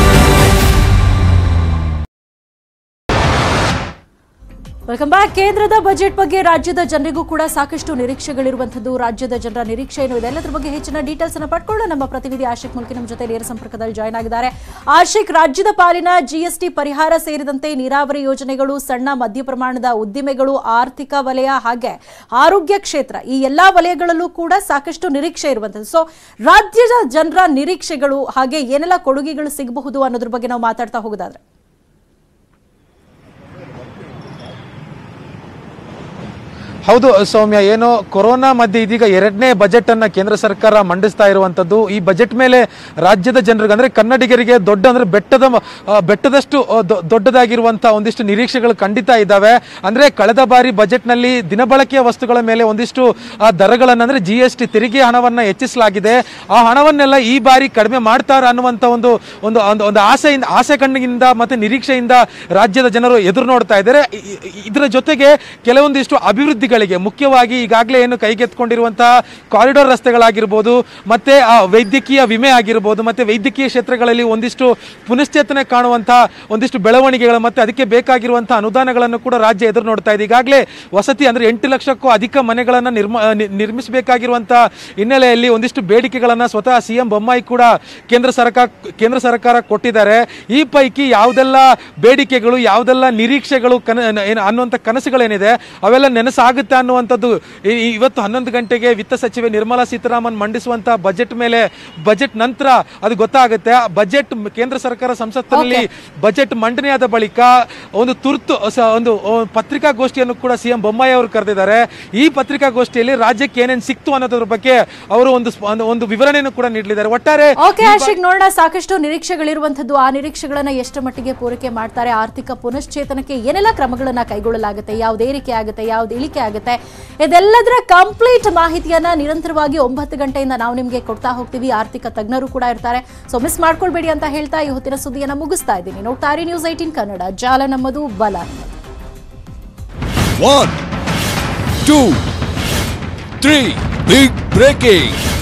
ವೆಲ್ಕಮ್ ಬ್ಯಾಕ್ ಕೇಂದ್ರದ ಬಜೆಟ್ ಬಗ್ಗೆ ರಾಜ್ಯದ ಜನರಿಗೂ ಕೂಡ ಸಾಕಷ್ಟು ನಿರೀಕ್ಷೆಗಳಿರುವಂತದ್ದು ರಾಜ್ಯದ ಜನರ ನಿರೀಕ್ಷೆ ಏನು ಇದೆ ಎಲ್ಲದರ ಬಗ್ಗೆ ಹೆಚ್ಚಿನ ಡೀಟೇಲ್ಸ್ ಅನ್ನು ಪಡ್ಕೊಳ್ಳೋ ನಮ್ಮ ಪ್ರತಿನಿಧಿ ಆಶಿಕ್ ಮುಲ್ಕಿ ನಮ್ಮ ಜೊತೆ ನೇರ ಸಂಪರ್ಕದಲ್ಲಿ ಜಾಯ್ನ್ ಆಗಿದ್ದಾರೆ ಆಶಿಕ್ ರಾಜ್ಯದ ಪಾಲಿನ ಜಿಎಸ್ಟಿ ಪರಿಹಾರ ಸೇರಿದಂತೆ ನೀರಾವರಿ ಯೋಜನೆಗಳು ಸಣ್ಣ ಮಧ್ಯ ಪ್ರಮಾಣದ ಉದ್ದಿಮೆಗಳು ಆರ್ಥಿಕ ವಲಯ ಹಾಗೆ ಆರೋಗ್ಯ ಕ್ಷೇತ್ರ ಈ ಎಲ್ಲಾ ವಲಯಗಳಲ್ಲೂ ಕೂಡ ಸಾಕಷ್ಟು ನಿರೀಕ್ಷೆ ಇರುವಂತದ್ದು ಸೊ ರಾಜ್ಯದ ಜನರ ನಿರೀಕ್ಷೆಗಳು ಹಾಗೆ ಏನೆಲ್ಲ ಕೊಡುಗೆಗಳು ಸಿಗಬಹುದು ಅನ್ನೋದ್ರ ಬಗ್ಗೆ ನಾವು ಮಾತಾಡ್ತಾ ಹೋಗೋದಾದ್ರೆ ಹೌದು ಸೌಮ್ಯ ಏನು ಕೊರೋನಾ ಮಧ್ಯೆ ಇದೀಗ ಎರಡನೇ ಬಜೆಟ್ ಅನ್ನ ಕೇಂದ್ರ ಸರ್ಕಾರ ಮಂಡಿಸ್ತಾ ಇರುವಂತದ್ದು ಈ ಬಜೆಟ್ ಮೇಲೆ ರಾಜ್ಯದ ಜನರಿಗೆ ಅಂದ್ರೆ ಕನ್ನಡಿಗರಿಗೆ ದೊಡ್ಡ ಅಂದ್ರೆ ಬೆಟ್ಟದ ಮ- ಆ, ಬೆಟ್ಟದಷ್ಟು ಆ, ದೊ- ದೊಡ್ಡದಾಗಿರುವಂತಹ ಒಂದಿಷ್ಟು ನಿರೀಕ್ಷೆಗಳು ಖಂಡಿತ ಇದ್ದಾವೆ ಅಂದ್ರೆ ಕಳೆದ ಬಾರಿ ಬಜೆಟ್ ನಲ್ಲಿ ದಿನಬಳಕೆಯ ವಸ್ತುಗಳ ಮೇಲೆ ಒಂದಿಷ್ಟು ಆ, ದರಗಳನ್ನ ಅಂದ್ರೆ ಜಿ ಎಸ್ ಟಿ ತೆರಿಗೆ ಹಣವನ್ನ ಹೆಚ್ಚಿಸಲಾಗಿದೆ ಆ ಹಣವನ್ನೆಲ್ಲ ಈ ಬಾರಿ ಕಡಿಮೆ ಮಾಡ್ತಾರ ಅನ್ನುವಂತ ಒಂದು ಒಂದು ಒಂದು- ಒಂದು ಆಸೆಯಿಂದ ಆಸೆ ಕಣ್ಣಿಂದ ಮತ್ತೆ ನಿರೀಕ್ಷೆಯಿಂದ ರಾಜ್ಯದ ಜನರು ಎದುರು ನೋಡ್ತಾ ಇದ್ದಾರೆ ಇ- ಇ- ಇದರ ಜೊತೆಗೆ ಕೆಲವೊಂದಿಷ್ಟು ಅಭಿವೃದ್ಧಿಗಳಿಗೆ ಮುಖ್ಯವಾಗಿ ಈಗಾಗಲೇ ಏನು ಕೈಗೆತ್ಕೊಂಡಿರುವಂತಹ ಕಾರಿಡಾರ್ ರಸ್ತೆಗಳಾಗಿರ್ಬೋದು ಮತ್ತೆ ಆ ವೈದ್ಯಕೀಯ ವಿಮೆ ಆಗಿರ್ಬೋದು ಮತ್ತೆ ವೈದ್ಯಕೀಯ ಕ್ಷೇತ್ರಗಳಲ್ಲಿ ಒಂದಿಷ್ಟು ಪುನಶ್ಚೇತನೆ ಕಾಣುವಂತಹ ಒಂದಿಷ್ಟು ಬೆಳವಣಿಗೆಗಳು ಮತ್ತೆ ಅದಕ್ಕೆ ಬೇಕಾಗಿರುವಂತಹ ಅನುದಾನಗಳನ್ನು ಕೂಡ ರಾಜ್ಯ ಎದುರು ನೋಡ್ತಾ ಇದೆ ಈಗಾಗಲೇ ವಸತಿ ಅಂದ್ರೆ ಎಂಟು ಲಕ್ಷಕ್ಕೂ ಅಧಿಕ ಮನೆಗಳನ್ನು ನಿರ್ಮ ನಿ- ನಿರ್ಮಿಸಬೇಕಾಗಿರುವಂತಹ ಹಿನ್ನೆಲೆಯಲ್ಲಿ ಒಂದಿಷ್ಟು ಬೇಡಿಕೆಗಳನ್ನ ಸ್ವತಃ ಸಿಎಂ ಬೊಮ್ಮಾಯಿ ಕೂಡ ಕೇಂದ್ರ ಸರ್ಕಾರ ಕೇಂದ್ರ ಸರ್ಕಾರ ಕೊಟ್ಟಿದ್ದಾರೆ ಈ ಪೈಕಿ ಯಾವುದೆಲ್ಲ ಬೇಡಿಕೆಗಳು ಯಾವುದೆಲ್ಲ ನಿರೀಕ್ಷೆಗಳು ಕನ ಏನು ಅನ್ನುವಂಥ ಕನಸುಗಳೇನಿದೆ ಅವೆಲ್ಲ ನೆನಸಾಗುತ್ತೆ ಅನ್ನುವಂಥದ್ದು ಈ- ಈ- ಇವತ್ತು ಹನ್ನೊಂದು ಗಂಟೆಗೆ ವಿತ್ತ ಸಚಿವೆ ನಿರ್ಮಲಾ ಸೀತಾರಾಮನ್ ಮಂಡಿಸುವಂತ ಬಜೆಟ್ ಮೇಲೆ ಬಜೆಟ್ ನಂತರ ಅದು ಗೊತ್ತಾಗುತ್ತೆ ಆ ಬಜೆಟ್ ಕೇಂದ್ರ ಸರ್ಕಾರ ಸಂಸತ್ತಿನಲ್ಲಿ ಬಜೆಟ್ ಮಂಡನೆಯಾದ ಬಳಿಕ ಒಂದು ತುರ್ತು ಸ- ಒಂದು ಆ, ಪತ್ರಿಕಾಗೋಷ್ಠಿಯನ್ನು ಕೂಡ ಸಿಎಂ ಬೊಮ್ಮಾಯಿ ಅವರು ಕರೆದಿದ್ದಾರೆ ಈ ಪತ್ರಿಕಾಗೋಷ್ಠಿಯಲ್ಲಿ ರಾಜ್ಯಕ್ಕೆ ಏನೇನು ಸಿಕ್ತು ಅನ್ನೋದ್ರ ಬಗ್ಗೆ ಅವರು ಒಂದು ಸ್ಪ- ಒಂದು- ಒಂದು ವಿವರಣೆಯನ್ನು ಕೂಡ ನೀಡಲಿದ್ದಾರೆ ಒಟ್ಟಾರೆ ಓಕೆ ಆಶಿಕ್ ನೋಡೋಣ ಸಾಕಷ್ಟು ನಿರೀಕ್ಷೆಗಳಿರುವಂತದ್ದು ಆ ನಿರೀಕ್ಷೆಗಳನ್ನ ಎಷ್ಟು ಮಟ್ಟಿಗೆ ಪೂರೈಕೆ ಮಾಡ್ತಾರೆ ಆರ್ಥಿಕ ಪುನಶ್ಚೇತನಕ್ಕೆ ಏನೆಲ್ಲ ಕ್ರಮಗಳನ್ನ ಕೈಗೊಳ್ಳಲಾಗುತ್ತೆ ಯಾವ್ದು ಏರಿಕೆ ಆಗುತ್ತೆ ಯಾವ್ದು ಇಳಿಕೆ ಆಗುತ್ತೆ ಇದೆಲ್ಲದರ ಕಂಪ್ಲೀಟ್ ಮಾಹಿತಿಯನ್ನ ನಿರಂತರವಾಗಿ ಒಂಬತ್ತು ಗಂಟೆಯಿಂದ ನಾವು ನಿಮ್ಗೆ ಕೊಡ್ತಾ ಹೋಗ್ತೀವಿ ಆರ್ಥಿಕ ತಜ್ಞರು ಕೂಡ ಇರ್ತಾರೆ ಸೊ ಮಿಸ್ ಮಾಡ್ಕೊಳ್ಬೇಡಿ ಅಂತ ಹೇಳ್ತಾ ಈ ಹೊತ್ತಿನ ಸುದ್ದಿಯನ್ನ ಮುಗಿಸ್ತಾ ಇದ್ದೀನಿ ನೋಡ್ತಾ ಇರಿ ನ್ಯೂಸ್ ಏಟೀನ್ ಕನ್ನಡ ಜಾಲ ನಮ್ಮದು ಬಲ ನಮ್ಮದು One, two, three. Big breaking.